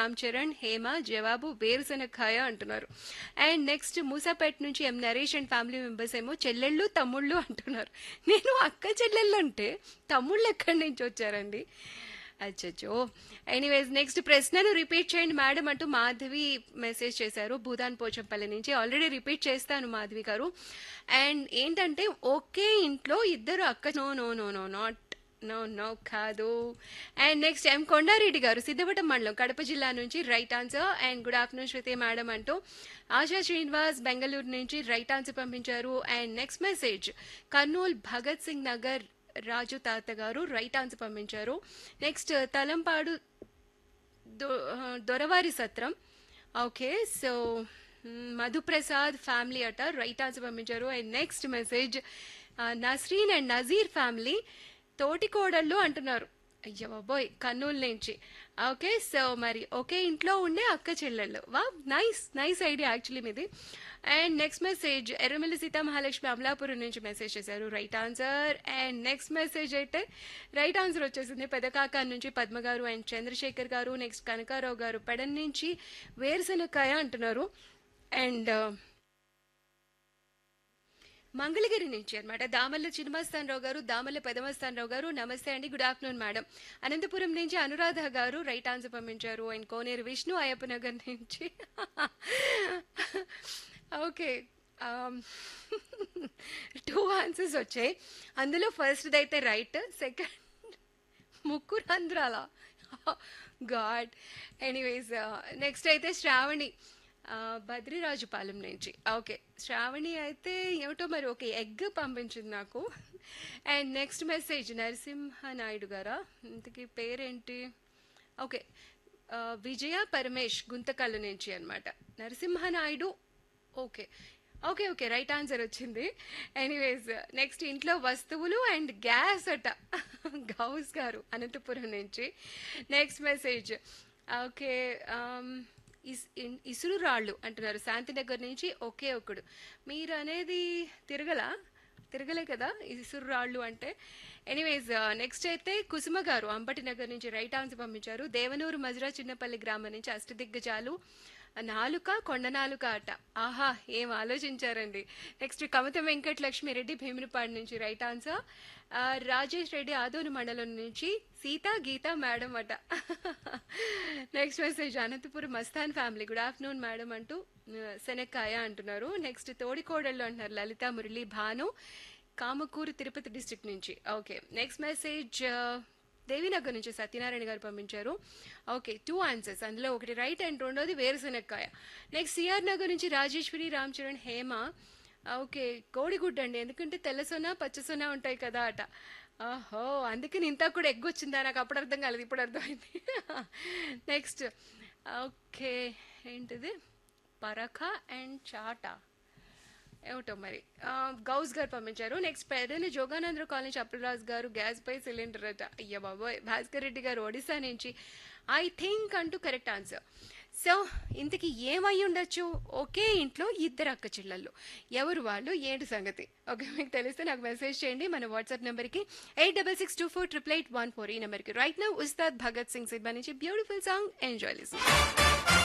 రామ్ చరణ్ హేమ జవాబు వేరుశనక్కాయ అంటున్నారు and next Moosapet నుంచి M Naresh and family members ఏమో చెల్లెళ్ళు తమ్ముళ్ళు అంటున్నారు నేను అక్క చెల్లెళ్ళు అంటే తమ్ముళ్ళు ఎక్కడి నుంచి వచ్చారండి అచ్చచ్చో ఎనీవేస్ నెక్స్ట్ ప్రశ్నను రిపీట్ చేయండి మేడం అంటూ మాధవి మెసేజ్ చేశారు భూదాన్ పోచంపల్లి నుంచి ఆల్రెడీ రిపీట్ చేస్తాను మాధవి గారు అండ్ ఏంటంటే ఒకే ఇంట్లో ఇద్దరు అక్క no no no no not no no కాదు and next M Kondareddy garu Siddavatam మండలం కడప జిల్లా నుంచి right answer and good afternoon Shruti madam అంటూ ఆశా శ్రీనివాస్ బెంగళూరు నుంచి రైట్ ఆన్సర్ పంపించారు and next message Kurnool Bhagat Singh Nagar Raju తాత గారు రైట్ ఆన్సర్ పంపించారు నెక్స్ట్ తలంపాడు దొ- Doravari Satram okay so Madhuprasad family అట రైట్ ఆన్సర్ పంపించారు and next message Nasreen and Nazeer family తోటి కోడళ్ళు అంటున్నారు అయ్య బాబోయ్ కర్నూలు నుంచి ఓకే సో మరి ఒకే ఇంట్లో ఉండే అక్క చెల్లెళ్ళు వా నైస్ నైస్ ఐడియా యాక్చువల్లీ మీది and next message Erramilli Seethamahalakshmi Amalapuram నుంచి మెసేజ్ చేశారు right answer and next message అయితే రైట్ ఆన్సర్ వచ్చేసింది పెదకాకా నుంచి పద్మ గారు అండ్ చంద్రశేఖర్ గారు నెక్స్ట్ కనకారావు గారు పెడన్ నుంచి వేరుశనక్కాయ అంటున్నారు అండ్ మంగళగిరి నుంచి అనమాట దామల్ల చిన్నమస్తానరావు గారు దామల్ల పెదమస్తానరావు గారు నమస్తే అండి గుడ్ ఆఫ్టర్నూన్ మేడం అనంతపురం నుంచి అనురాధ గారు రైట్ ఆన్సర్ పంపించారు అండ్ కోనేరు విష్ణు అయ్యప్ప నగర్ నుంచి ఓకే టూ ఆన్సర్స్ వచ్చాయి అందులో ఫస్ట్ది అయితే రైట్ సెకండ్ ముగ్గురు ఆంధ్రాల గాడ్ ఎనీవేస్ నెక్స్ట్ అయితే శ్రావణి ఆ, బద్రిరాజుపాలెం నుంచి ఓకే శ్రావణి అయితే ఏమిటో మరి ఒక ఎగ్ పంపించింది నాకు and next message Narasimha Naidu గారా ఇంతకీ పేరేంటి ఓకే ఆ, విజయ పరమేష్ గుంతకల్లు నుంచి అనమాట Narasimhanaidu okay okay okay right answer వచ్చింది ఎనీవేస్ నెక్స్ట్ ఇంట్లో వస్తువులు అండ్ గ్యాస్ అట గౌస్ గారు అనంతపురం నుంచి నెక్స్ట్ మెసేజ్ ఓకే ఇస్ ఇన్- ఇసురు రాళ్ళు అంటున్నారు శాంతినగర్ నుంచి ఒకే ఒకడు మీరు అనేది తిరగలా తిరగలే కదా ఇసురు రాళ్ళు అంటే ఎనీవేస్ నెక్స్ట్ అయితే కుసుమ గారు అంబటి నగర్ నుంచి రైట్ ఆన్సర్ పంపించారు దేవనూరు మజరా చిన్నపల్లి గ్రామం నుంచి అష్టదిగ్గజాలు నాలుక కొండ నాలుక అట ఆహా ఏం ఆలోచించారండి నెక్స్ట్ కమత వెంకట లక్ష్మి రెడ్డి భీమునిపాడు నుంచి రైట్ ఆన్సర్ ఆ, రాజేష్ రెడ్డి ఆదోని మండలం నుంచి సీత గీత మేడం అట next message Anantapuram Mastan family good afternoon madam అంటూ ఆ, శనక్కాయ అంటున్నారు నెక్స్ట్ తోడికోడళ్ళు అంటున్నారు లలిత మురళి భాను కామకూరు తిరుపతి డిస్ట్రిక్ట్ నుంచి ఓకే నెక్స్ట్ మెసేజ్ దేవినగర్ నుంచి సత్యనారాయణ గారు పంపించారు ఓకే టూ ఆన్సర్స్ అందులో ఒకటి రైట్ అండ్ రెండోది వేరుశనక్కాయ నెక్స్ట్ సిఆర్ నగర్ నుంచి రాజేశ్వరి రామ్ చరణ్ హేమ ఓకే కోడిగుడ్డు అండి ఎందుకంటే తెల్ల సొన పచ్చ సొన ఉంటాయి కదా అట ఓహో అందుకని ఇంత కూడా ఎగ్ వచ్చిందా నాకు అప్పుడు అర్థం కాలేదు ఇప్పుడు అర్థమైంది నెక్స్ట్ ఓకే ఏంటిది పరఖ అండ్ చాటా ఏమిటో మరి ఆ, గౌస్ గారు పంపించారు నెక్స్ట్ పెద్దలు జోగానంద్ర కాలనీ అప్పలరాజు గారు గ్యాస్ పై సిలిండర్ అట అయ్య బాబోయ్ భాస్కర్ రెడ్డి గారు ఒడిశా నుంచి ఐ థింక్ అంటూ కరెక్ట్ ఆన్సర్ సో ఇంతకీ ఏమై ఉండొచ్చు ఒకే ఇంట్లో ఇద్దరు అక్క చెల్లెళ్ళు ఎవరు వాళ్ళు ఏంటి సంగతి ఓకే మీకు తెలిస్తే నాకు మెసేజ్ చేయండి మన వాట్సాప్ నెంబర్కి eight double six two four triple eight one four ఈ నెంబర్కి రైట్ నౌ ఉస్తాద్ భగత్ సింగ్ సిద్బా నుంచి బ్యూటిఫుల్ సాంగ్ ఎంజాయ్ లిస్